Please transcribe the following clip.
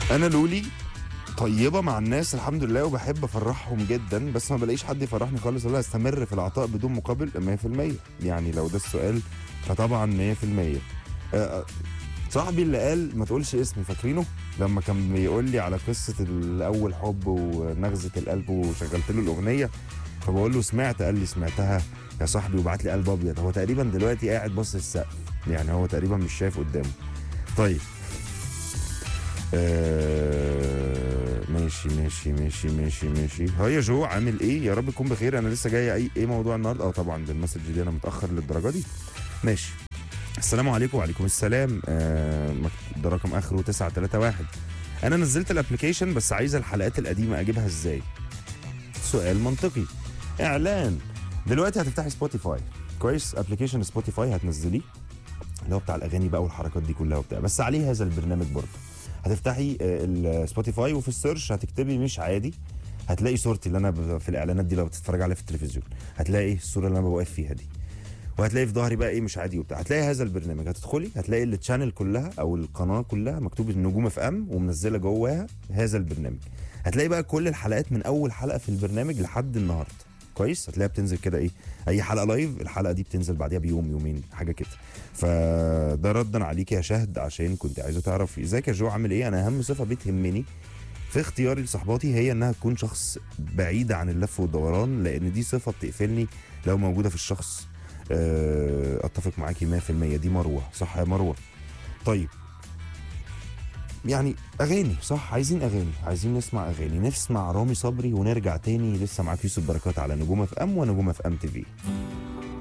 انا لولي طيبة مع الناس الحمد لله وبحب افرحهم جدا بس ما بلاقيش حد يفرحني خالص ولا استمر في العطاء بدون مقابل 100% يعني لو ده السؤال فطبعا 100% آه، صاحبي اللي قال ما تقولش اسمي فاكرينه لما كان بيقول لي على قصة الأول حب ونغزة القلب وشغلت له الأغنية فبقول له سمعت قال لي سمعتها يا صاحبي وبعت لي قلب أبيض هو تقريبا دلوقتي قاعد باصص السقف يعني هو تقريبا مش شايف قدامه طيب آه ماشي ماشي ماشي ماشي ماشي ها يا جو عامل ايه يا رب تكون بخير انا لسه جاي اي ايه موضوع النهارده اه طبعا ده المسج دي انا متاخر للدرجه دي ماشي السلام عليكم وعليكم السلام آه مك- ده رقم اخره 931 انا نزلت الابلكيشن بس عايز الحلقات القديمه اجيبها ازاي سؤال منطقي اعلان دلوقتي هتفتحي سبوتيفاي كويس ابلكيشن سبوتيفاي هتنزليه اللي هو بتاع الاغاني بقى والحركات دي كلها وبتاع بس عليه هذا البرنامج برضه هتفتحي آه، السبوتيفاي وفي السيرش هتكتبي مش عادي هتلاقي صورتي اللي انا ب- في الاعلانات دي لو بتتفرج عليها في التلفزيون هتلاقي الصوره اللي انا واقف فيها دي وهتلاقي في ظهري بقى ايه مش عادي وبتاع هتلاقي هذا البرنامج هتدخلي هتلاقي التشانل كلها او القناه كلها مكتوب النجوم اف ام ومنزله جواها هذا البرنامج هتلاقي بقى كل الحلقات من اول حلقه في البرنامج لحد النهارده كويس هتلاقيها بتنزل كده ايه اي حلقه لايف الحلقه دي بتنزل بعديها بيوم يومين حاجه كده فده ردا عليك يا شهد عشان كنت عايزه تعرفي ازيك يا جو عامل ايه انا اهم صفه بتهمني في اختياري لصحباتي هي انها تكون شخص بعيد عن اللف والدوران لان دي صفه بتقفلني لو موجوده في الشخص آه، اتفق معاكي 100% دي مروه صح يا مروه طيب يعني اغاني صح عايزين اغاني عايزين نسمع اغاني نسمع رامي صبري ونرجع تاني لسه معاك يوسف بركات على نجوم اف ام ونجوم اف ام تي في